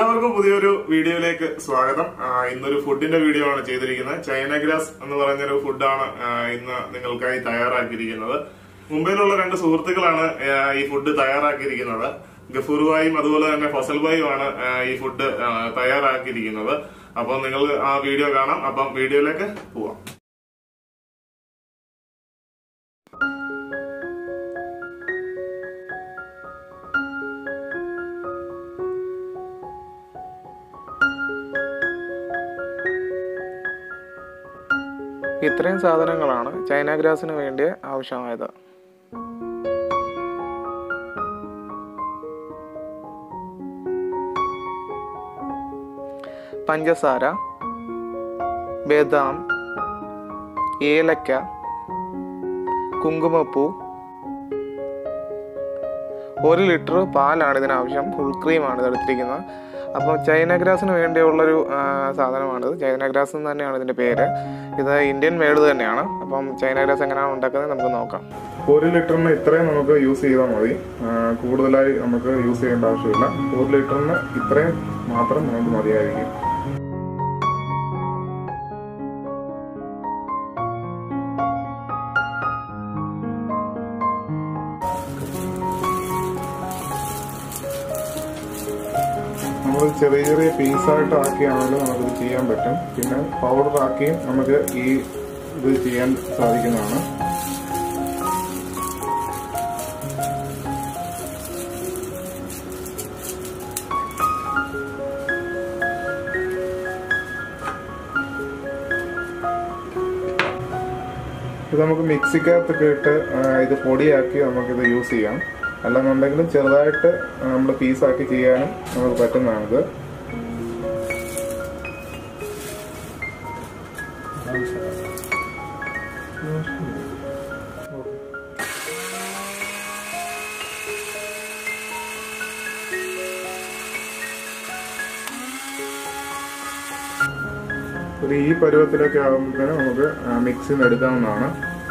എല്ലാവർക്കും പുതിയൊരു വീഡിയോയിലേക്ക് സ്വാഗതം ആ, ഇന്നൊരു ഫുഡിന്റെ വീഡിയോ ആണ് ചെയ്തിരിക്കുന്നത് ചൈന ഗ്രാസ് എന്ന് പറയുന്നൊരു ഫുഡാണ് ആ, ഇന്ന് നിങ്ങൾക്കായി തയ്യാറാക്കിയിരിക്കുന്നത് മുംബൈയിലുള്ള രണ്ട് സുഹൃത്തുക്കളാണ് ആ, ഈ ഫുഡ് തയ്യാറാക്കിയിരിക്കുന്നത് ഗഫൂർ ഭായും അതുപോലെ തന്നെ ഫസൽ ഭായും ആണ് ആ, ഈ ഫുഡ് ആ, തയ്യാറാക്കിയിരിക്കുന്നത് അപ്പം നിങ്ങൾ ആ വീഡിയോ കാണാം അപ്പം വീഡിയോയിലേക്ക് പോവാം ഇത്രയും സാധനങ്ങളാണ് ചൈന ഗ്രാസിന് വേണ്ടി ആവശ്യമായത് പഞ്ചസാര ബദാം ഏലക്ക കുങ്കുമപ്പൂ ഒരു ലിറ്റർ പാലാണ് ഇതിനാവശ്യം ഫുൾ ക്രീമാണ് ഇത് എടുത്തിരിക്കുന്നത് അപ്പോൾ ചൈന ഗ്രാസിന് വേണ്ടിയുള്ളൊരു ആ, സാധനമാണിത് ചൈന ഗ്രാസ് എന്ന് തന്നെയാണ് ഇതിൻ്റെ പേര് ഇത് ഇന്ത്യൻ മേഡ് തന്നെയാണ് അപ്പം ചൈന ഗ്രാസ് എങ്ങനെയാണ് ഉണ്ടാക്കുന്നത് നമുക്ക് നോക്കാം ഒരു ലിറ്ററിന് ഇത്രയും നമുക്ക് യൂസ് ചെയ്താൽ മതി ആ, കൂടുതലായി നമുക്ക് യൂസ് ചെയ്യേണ്ട ആവശ്യമില്ല ഒരു ലിറ്ററിന് ഇത്രയും മാത്രം നമുക്ക് മതിയായിരിക്കും നമ്മൾ ചെറിയ ചെറിയ പീസായിട്ട് ആക്കിയാണെങ്കിലും നമുക്കിത് ചെയ്യാൻ പറ്റും പിന്നെ പൗഡർ ആക്കിയും നമുക്ക് ഈ ഇത് ചെയ്യാൻ സാധിക്കുന്നതാണ് ഇത് നമുക്ക് മിക്സിക്കകത്തൊക്കെ ഇട്ട് ആ, ഇത് പൊടിയാക്കി നമുക്കിത് യൂസ് ചെയ്യാം അല്ലെന്നുണ്ടെങ്കിലും ചെറുതായിട്ട് നമ്മൾ പീസാക്കി ചെയ്യാനും നമുക്ക് പറ്റുന്നതാണിത് ഒരു ഈ പരുവത്തിലൊക്കെ ആകുമ്പോഴത്തേനും നമുക്ക് മിക്സിൽ നിന്ന് എടുക്കാവുന്നതാണ്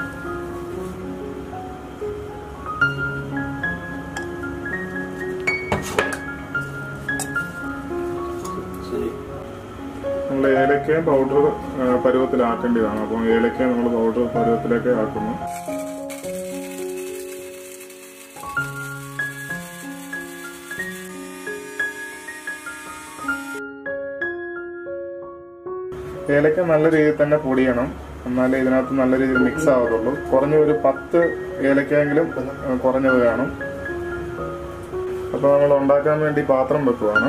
നമ്മൾ ഏലക്കയും പൗഡർ പരുവത്തിലാക്കേണ്ടതാണ് അപ്പം ഏലക്ക നമ്മൾ പൗഡർ പരുവത്തിലേക്ക് ആക്കുന്നു ഏലക്ക നല്ല രീതിയിൽ തന്നെ പൊടിയണം എന്നാലേ ഇതിനകത്ത് നല്ല രീതിയിൽ മിക്സ് ആവത്തുള്ളൂ കുറഞ്ഞ ഒരു പത്ത് ഏലക്കയെങ്കിലും ഏഹ്, കുറഞ്ഞത് വേണം അപ്പൊ നമ്മൾ ഉണ്ടാക്കാൻ വേണ്ടി പാത്രം വെക്കുവാണ്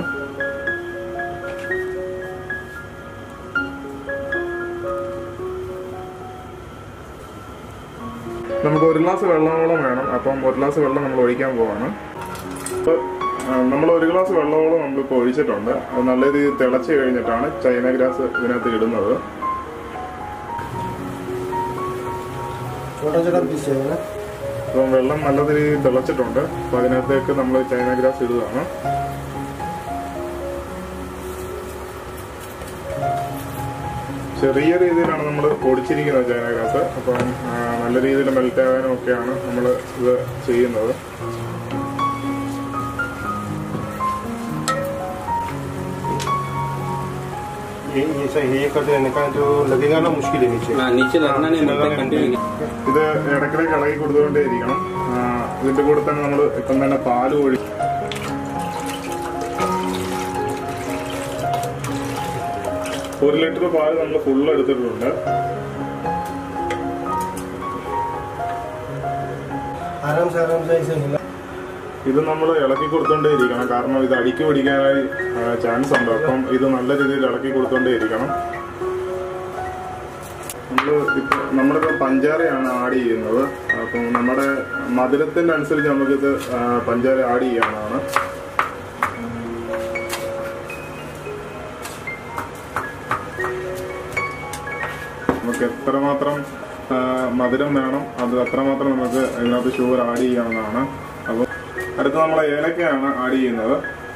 നമുക്ക് ഒരു ഗ്ലാസ് വെള്ളമോളം വേണം അപ്പം ഒരു ഗ്ലാസ് വെള്ളം നമ്മൾ ഒഴിക്കാൻ പോവാണ് അപ്പൊ നമ്മൾ ഒരു ഗ്ലാസ് വെള്ളമോളം നമ്മളിപ്പോൾ ഒഴിച്ചിട്ടുണ്ട് അത് നല്ല രീതിയിൽ തിളച്ച് കഴിഞ്ഞിട്ടാണ് ചൈന ഗ്രാസ് ഇതിനകത്ത് ഇടുന്നത് छोटा छोटा पीस है ना അപ്പം വെള്ളം നല്ല രീതിയിൽ തിളച്ചിട്ടുണ്ട് അപ്പൊ അതിനകത്തേക്ക് നമ്മൾ ചൈന ഗ്രാസ് ഇടുകയാണ് ചെറിയ രീതിയിലാണ് നമ്മൾ പൊടിച്ചിരിക്കുന്നത് ചൈന ഗ്രാസ് അപ്പം ആ, നല്ല രീതിയിൽ മെൽറ്റ് ആകാനും ഒക്കെയാണ് നമ്മൾ ഇത് ചെയ്യുന്നത് ये ये सही ये करते रहने का जो लगेगा ना मुश्किल है नीचे हाँ नीचे लगना नहीं लगता कंटिन्यू ഇത് ഇടയ്ക്കിടയ്ക്ക് ഇളകി കൊടുത്തുകൊണ്ടേ ഇരിക്കണം ആ, ഇതിന്റെ കൂടെ തന്നെ നമ്മൾ ഇപ്പം തന്നെ പാല് ഒഴി ഒരു ലിറ്റർ പാല് നമ്മൾ ഫുള്ള് എടുത്തിട്ടുണ്ട് आराम से आराम से ऐसे हिला ഇത് നമ്മൾ ഇളക്കി കൊടുത്തോണ്ടേ ഇരിക്കണം കാരണം ഇത് അടിക്ക് പിടിക്കാനായി ചാൻസ് ഉണ്ട് അപ്പം ഇത് നല്ല രീതിയിൽ ഇളക്കി കൊടുത്തോണ്ടേ ഇരിക്കണം നമ്മൾ ഇപ്പൊ നമ്മളിപ്പോ പഞ്ചാരയാണ് ആഡ് ചെയ്യുന്നത് അപ്പം നമ്മുടെ മധുരത്തിന്റെ അനുസരിച്ച് നമുക്കിത് ആ, പഞ്ചാര ആഡ് ചെയ്യാവുന്നതാണ് നമുക്ക് എത്രമാത്രം ആ, മധുരം വേണം അത് അത്രമാത്രം നമുക്ക് ഇതിനകത്ത് ഷുഗർ ആഡ് ചെയ്യാവുന്നതാണ് അപ്പോൾ അടുത്ത നമ്മൾ ഏലക്കയാണ് ആഡ് ചെയ്യുന്നത്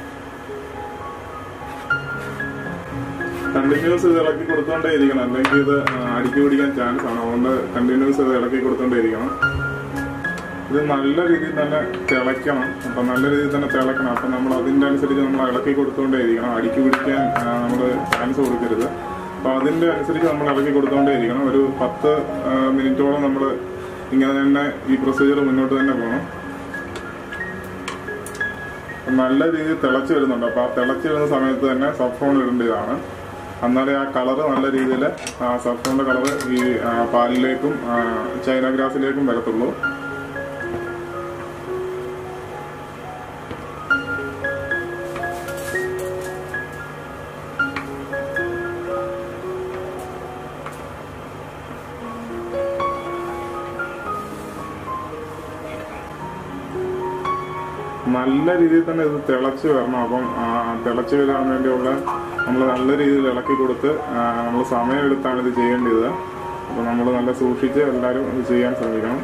കണ്ടിന്യൂസ് ഇത് ഇളക്കി കൊടുത്തോണ്ടേ ഇരിക്കണം അല്ലെങ്കിൽ ഇത് ആ, അടിക്ക് പിടിക്കാൻ ചാൻസ് ആണ് അതുകൊണ്ട് കണ്ടിന്യൂസ് ഇത് ഇളക്കി കൊടുത്തോണ്ടേ ഇരിക്കണം ഇത് നല്ല രീതിയിൽ തന്നെ തിളയ്ക്കണം അപ്പം നല്ല രീതിയിൽ തന്നെ തിളക്കണം അപ്പം നമ്മൾ അതിൻ്റെ അനുസരിച്ച് നമ്മൾ ഇളക്കി കൊടുത്തുകൊണ്ടേ ഇരിക്കണം അടിക്ക് പിടിക്കാൻ നമ്മൾ ചാൻസ് കൊടുക്കരുത് അപ്പം അതിൻ്റെ അനുസരിച്ച് നമ്മൾ ഇളക്കി കൊടുത്തുകൊണ്ടേ ഇരിക്കണം ഒരു പത്ത് ആ, മിനിറ്റോളം നമ്മൾ ഇങ്ങനെ തന്നെ ഈ പ്രൊസീജിയർ മുന്നോട്ട് തന്നെ പോകണം നല്ല രീതിയിൽ തിളച്ച് വരുന്നുണ്ട് അപ്പോൾ ആ തിളച്ച് വരുന്ന സമയത്ത് തന്നെ സഫ്രോൺ ഇടേണ്ടതാണ് എന്നാലേ ആ കളറ് നല്ല രീതിയിൽ ആ സഫ്രോണിന്റെ കളറ് ഈ ആ, പാലിലേക്കും ആ, ചൈന ഗ്രാസിലേക്കും വരത്തുള്ളൂ നല്ല രീതിയിൽ തന്നെ ഇത് തിളച്ച് വരണം അപ്പം ആ, തിളച്ച് വരാൻ വേണ്ടിയുള്ള നമ്മൾ നല്ല രീതിയിൽ ഇളക്കി കൊടുത്ത് നമ്മൾ സമയമെടുത്താണ് ഇത് ചെയ്യേണ്ടത് അപ്പോൾ നമ്മൾ നല്ല സൂക്ഷിച്ച് എല്ലാവരും ഇത് ചെയ്യാൻ ശ്രമിക്കണം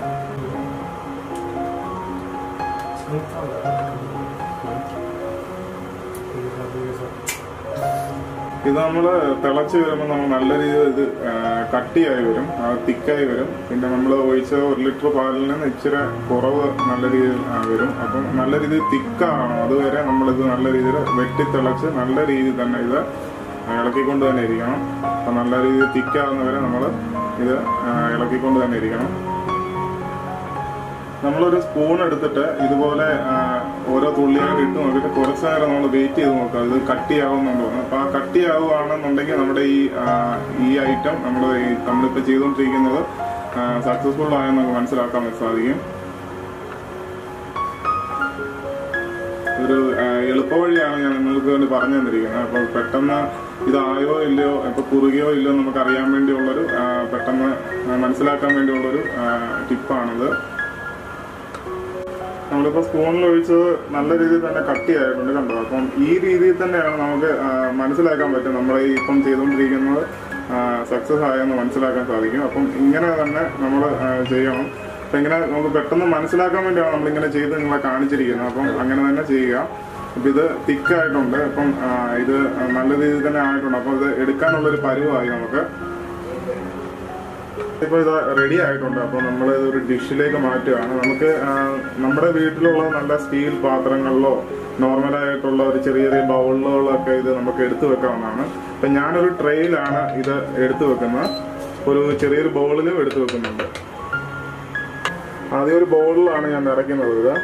ഇത് നമ്മൾ തിളച്ച് വരുമ്പോൾ നമ്മൾ നല്ല രീതിയിൽ ഇത് ആ, കട്ടിയായി വരും ആ, തിക്കായി വരും പിന്നെ നമ്മൾ ഒഴിച്ച ഒരു ലിറ്റർ പാലിൽ നിന്ന് ഇച്ചിരി കുറവ് നല്ല രീതിയിൽ ആ, വരും അപ്പം നല്ല രീതിയിൽ തിക്കാവണം അതുവരെ നമ്മളിത് നല്ല രീതിയിൽ വെട്ടി തിളച്ച് നല്ല രീതിയിൽ തന്നെ ഇത് ഇളക്കിക്കൊണ്ട് തന്നെ ഇരിക്കണം അപ്പം നല്ല രീതിയിൽ തിക്കാവുന്നവരെ നമ്മൾ ഇത് ആ, ഇളക്കിക്കൊണ്ട് തന്നെ ഇരിക്കണം നമ്മളൊരു സ്പൂൺ എടുത്തിട്ട് ഇതുപോലെ ആ, ഓരോ തുള്ളിയായിട്ട് ഇട്ട് നോക്കിയിട്ട് കുറച്ച് നേരം നമ്മൾ വെയിറ്റ് ചെയ്ത് നോക്കാം ഇത് കട്ടിയാവുന്നുണ്ടോ എന്ന് അപ്പൊ ആ കട്ടിയാവുകയാണെന്നുണ്ടെങ്കിൽ നമ്മുടെ ഈ ആ, ഈ ഐറ്റം നമ്മൾ ഈ നമ്മളിപ്പോൾ ചെയ്തുകൊണ്ടിരിക്കുന്നത് സക്സസ്ഫുൾ ആയെന്ന് നമുക്ക് മനസ്സിലാക്കാൻ സാധിക്കും ഒരു ആ, എളുപ്പവഴിയാണ് ഞാൻ നിങ്ങൾക്ക് വേണ്ടി പറഞ്ഞു തന്നിരിക്കുന്നത് അപ്പോൾ പെട്ടെന്ന് ഇതായോ ഇല്ലയോ ഇപ്പൊ കുറുകയോ ഇല്ലയോ നമുക്ക് അറിയാൻ വേണ്ടിയുള്ളൊരു ആ, പെട്ടെന്ന് ആ, മനസ്സിലാക്കാൻ വേണ്ടിയുള്ളൊരു ആ, ടിപ്പാണിത് നമ്മളിപ്പോ സ്പൂണിൽ ഒഴിച്ചത് നല്ല രീതിയിൽ തന്നെ കട്ടിയായിട്ടുണ്ട് കണ്ടോ അപ്പം ഈ രീതിയിൽ തന്നെയാണ് നമുക്ക് ആ, മനസ്സിലാക്കാൻ പറ്റും നമ്മൾ ഈ ഇപ്പം ചെയ്തുകൊണ്ടിരിക്കുന്നത് സക്സസ് ആയെന്ന് മനസ്സിലാക്കാൻ സാധിക്കും അപ്പം ഇങ്ങനെ തന്നെ നമ്മൾ ചെയ്യണം അപ്പം ഇങ്ങനെ നമുക്ക് പെട്ടെന്ന് മനസ്സിലാക്കാൻ വേണ്ടിയാണ് നമ്മളിങ്ങനെ ചെയ്ത് നിങ്ങളെ കാണിച്ചിരിക്കുന്നത് അപ്പം അങ്ങനെ തന്നെ ചെയ്യുക അപ്പം ഇത് തിക്കായിട്ടുണ്ട് അപ്പം ആ, ഇത് നല്ല രീതിയിൽ തന്നെ ആയിട്ടുണ്ട് അപ്പം ഇത് എടുക്കാനുള്ളൊരു പരുവായി നമുക്ക് ഇപ്പോൾ ഇത് റെഡി ആയിട്ടുണ്ട് അപ്പോൾ നമ്മൾ ഒരു ഡിഷിലേക്ക് മാറ്റുകയാണ് നമുക്ക് ആ, നമ്മുടെ വീട്ടിലുള്ള നല്ല സ്റ്റീൽ പാത്രങ്ങളിലോ നോർമലായിട്ടുള്ള ഒരു ചെറിയ ചെറിയ ബൗളുകളൊക്കെ ഇത് നമുക്ക് എടുത്തു വെക്കാവുന്നതാണ് അപ്പം ഞാനൊരു ട്രെയിലാണ് ഇത് എടുത്തു വെക്കുന്നത് ഒരു ചെറിയൊരു ബൗളിലും എടുത്തു വെക്കുന്നുണ്ട് ആദ്യം ഒരു ബൗളിലാണ് ഞാൻ നിറയ്ക്കുന്നത് ഇത്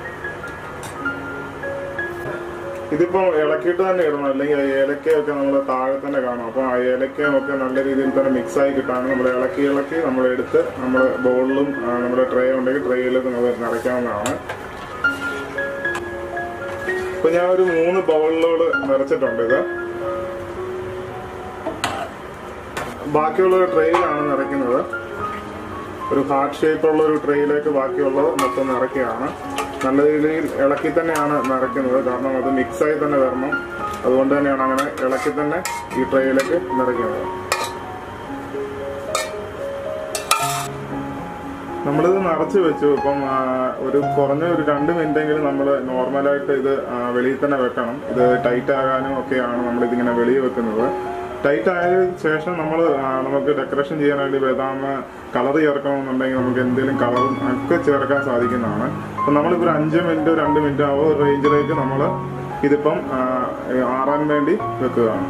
ഇതിപ്പോ ഇളക്കിയിട്ട് തന്നെ ഇടണം അല്ലെങ്കിൽ ആ ഏലക്കയൊക്കെ നമ്മൾ താഴെ തന്നെ കാണും അപ്പൊ ആ ഏലക്കയൊക്കെ നല്ല രീതിയിൽ തന്നെ മിക്സ് ആയി കിട്ടാണ് നമ്മൾ ഇളക്കി ഇളക്കി നമ്മൾ എടുത്ത് നമ്മൾ ബൗളിലും ആ, നമ്മുടെ ട്രേ ഉണ്ടെങ്കിൽ ട്രേയിലൊക്കെ നമ്മൾ നിറയ്ക്കാവുന്നതാണ് ഇപ്പൊ ഞാൻ ഒരു മൂന്ന് ബൗളിലോട് നിറച്ചിട്ടുണ്ട് ഇത് ബാക്കിയുള്ള ഒരു ട്രേയിലാണ് നിറയ്ക്കുന്നത് ഒരു ഹാർട്ട് ഷേപ്പുള്ള ഒരു ട്രേയിലേക്ക് ബാക്കിയുള്ളത് മൊത്തം നിറയ്ക്കുകയാണ് നല്ല രീതിയിൽ ഇളക്കി തന്നെയാണ് നിറയ്ക്കുന്നത് കാരണം അത് മിക്സായി തന്നെ വരണം അതുകൊണ്ട് തന്നെയാണ് അങ്ങനെ ഇളക്കി തന്നെ ഈ ട്രേയിലേക്ക് നിറയ്ക്കുന്നത് നമ്മളിത് നിറച്ച് വെച്ചു ഇപ്പം ആ, ഒരു കുറഞ്ഞ ഒരു രണ്ട് മിനിറ്റെങ്കിലും നമ്മൾ നോർമലായിട്ട് ഇത് ആ, വെളിയിൽ തന്നെ വെക്കണം ഇത് ടൈറ്റ് ആകാനും ഒക്കെയാണ് നമ്മൾ ഇതിങ്ങനെ വെളിയിൽ വെക്കുന്നത് ടൈറ്റ് ആയതിനു ശേഷം നമ്മൾ നമുക്ക് ഡെക്കറേഷൻ ചെയ്യാൻ വേണ്ടി ബദാം കളർ ചേർക്കണമെന്നുണ്ടെങ്കിൽ നമുക്ക് എന്തെങ്കിലും കളറും ഒക്കെ ചേർക്കാൻ സാധിക്കുന്നതാണ് അപ്പം നമ്മളിപ്പോൾ ഒരു അഞ്ച് മിനിറ്റ് രണ്ട് മിനിറ്റ് ആ ഒരു റേഞ്ചിലേക്ക് നമ്മൾ ഇതിപ്പം ആ, ആറാൻ വേണ്ടി വെക്കുകയാണ്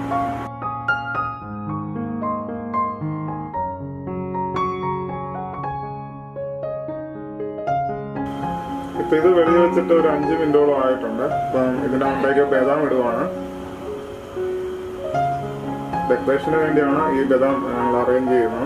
ഇപ്പൊ ഇത് വെളി വെച്ചിട്ട് ഒരു അഞ്ച് മിനിറ്റോളം ആയിട്ടുണ്ട് അപ്പം ഇതിന്റെ മുമ്പേക്ക് ബദാം ഇടുവാണ് ഡെക്കറേഷന് വേണ്ടിയാണ് ഈ ബദാം ഞങ്ങൾ അറേഞ്ച് ചെയ്യുന്നത്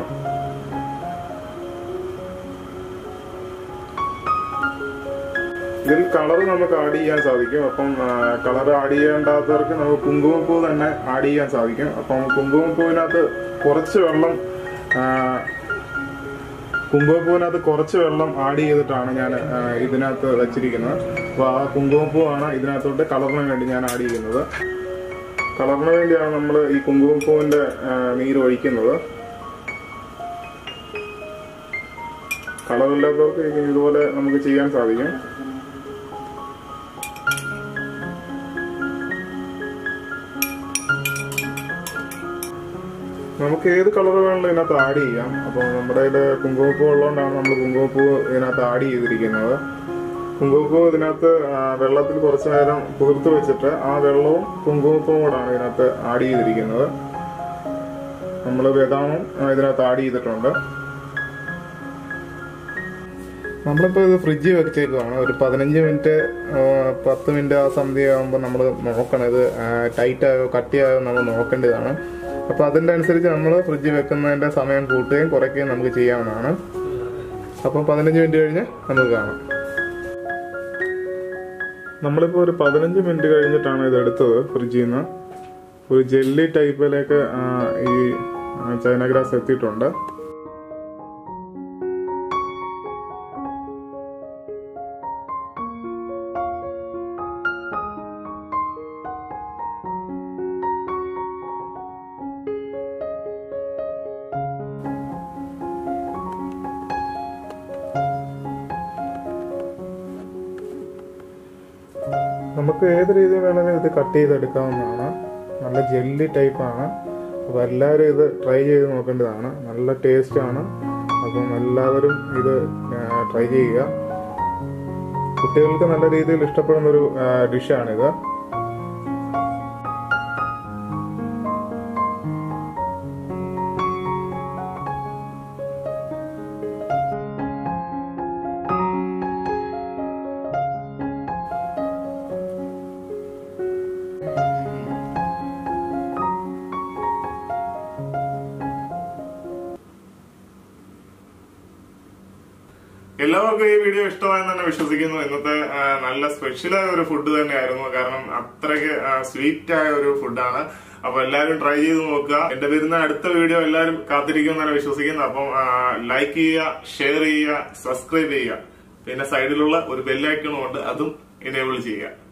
ഇതിൽ കളർ നമുക്ക് ആഡ് ചെയ്യാൻ സാധിക്കും അപ്പം കളർ ആഡ് ചെയ്യേണ്ടാത്തവർക്ക് നമുക്ക് കുങ്കുമപ്പൂ തന്നെ ആഡ് ചെയ്യാൻ സാധിക്കും അപ്പം കുങ്കുമപ്പൂവിനകത്ത് കുറച്ച് വെള്ളം ആ, കുങ്കുമപ്പൂവിനകത്ത് കുറച്ച് വെള്ളം ആഡ് ചെയ്തിട്ടാണ് ഞാൻ ആ, ഇതിനകത്ത് വെച്ചിരിക്കുന്നത് അപ്പോൾ ആ കുങ്കുമപ്പൂവാണ് ഇതിനകത്തോട്ട് കളറിന് വേണ്ടി ഞാൻ ആഡ് ചെയ്യുന്നത് കളറിന് വേണ്ടിയാണ് നമ്മൾ ഈ കുങ്കുമപ്പൂവിന്റെ ആ, നീര് ഒഴിക്കുന്നത് കളറില്ലാത്തവർക്ക് ഇത് ഇതുപോലെ നമുക്ക് ചെയ്യാൻ സാധിക്കും നമുക്ക് ഏത് കളർ വേണമെങ്കിലും ഇതിനകത്ത് ആഡ് ചെയ്യാം അപ്പോൾ നമ്മുടെ കയ്യിൽ കുങ്കുമപ്പൂ ഉള്ളതുകൊണ്ടാണ് നമ്മൾ കുങ്കുമപ്പൂ ഇതിനകത്ത് ആഡ് ചെയ്തിരിക്കുന്നത് കുങ്കുമപ്പൂ ഇതിനകത്ത് ആ, വെള്ളത്തിൽ കുറച്ചു നേരം കുതിർത്ത് വെച്ചിട്ട് ആ വെള്ളവും കുങ്കുമപ്പൂവും കൂടാണ് ഇതിനകത്ത് ആഡ് ചെയ്തിരിക്കുന്നത് നമ്മൾ ബദാമും ആ, ഇതിനകത്ത് ആഡ് ചെയ്തിട്ടുണ്ട് നമ്മളിപ്പോൾ ഇത് ഫ്രിഡ്ജിൽ വെച്ചേക്കുവാണ് ഒരു പതിനഞ്ച് മിനിറ്റ് ആ, പത്ത് മിനിറ്റ് ആ സന്ധ്യ ആകുമ്പോൾ നമ്മൾ നോക്കണം ഇത് ടൈറ്റ് ആയോ കട്ടിയായോ നമ്മൾ നോക്കേണ്ടതാണ് അപ്പോൾ അതിൻ്റെ അനുസരിച്ച് നമ്മൾ ഫ്രിഡ്ജിൽ വെക്കുന്നതിൻ്റെ സമയം കൂട്ടുകയും കുറയ്ക്കുകയും നമുക്ക് ചെയ്യാവുന്നതാണ് അപ്പം പതിനഞ്ച് മിനിറ്റ് കഴിഞ്ഞ് നമുക്ക് കാണാം നമ്മളിപ്പോൾ ഒരു പതിനഞ്ച് മിനിറ്റ് കഴിഞ്ഞിട്ടാണ് ഇത് എടുത്തത് ഫ്രിഡ്ജിൽ നിന്ന് ഒരു ജെല്ലി ടൈപ്പിലേക്ക് ആ, ഈ ആ, ചൈന ഗ്രാസ് എത്തിയിട്ടുണ്ട് നമുക്ക് ഏത് രീതിയിൽ വേണമെങ്കിലും ഇത് കട്ട് ചെയ്തെടുക്കാവുന്നതാണ് നല്ല ജെല്ലി ടൈപ്പാണ് അപ്പോൾ എല്ലാവരും ഇത് ട്രൈ ചെയ്ത് നോക്കേണ്ടതാണ് നല്ല ടേസ്റ്റ് ആണ് അപ്പം എല്ലാവരും ഇത് ട്രൈ ചെയ്യുക കുട്ടികൾക്ക് നല്ല രീതിയിൽ ഇഷ്ടപ്പെടുന്ന ഒരു ഡിഷാണിത് എല്ലാവർക്കും ഈ വീഡിയോ ഇഷ്ടമായെന്ന് തന്നെ വിശ്വസിക്കുന്നു ഇന്നത്തെ ആ, നല്ല സ്പെഷ്യലായ ഒരു ഫുഡ് തന്നെയായിരുന്നു കാരണം അത്രയ്ക്ക് സ്വീറ്റ് ആയ ഒരു ഫുഡാണ് അപ്പൊ എല്ലാവരും ട്രൈ ചെയ്ത് നോക്കുക എന്റെ വരുന്ന അടുത്ത വീഡിയോ എല്ലാവരും കാത്തിരിക്കുമെന്നാണ് വിശ്വസിക്കുന്നത് അപ്പം ലൈക്ക് ചെയ്യുക ഷെയർ ചെയ്യുക സബ്സ്ക്രൈബ് ചെയ്യുക പിന്നെ സൈഡിലുള്ള ഒരു ബെല്ലൈക്കണും ഉണ്ട് അതും എനേബിൾ ചെയ്യുക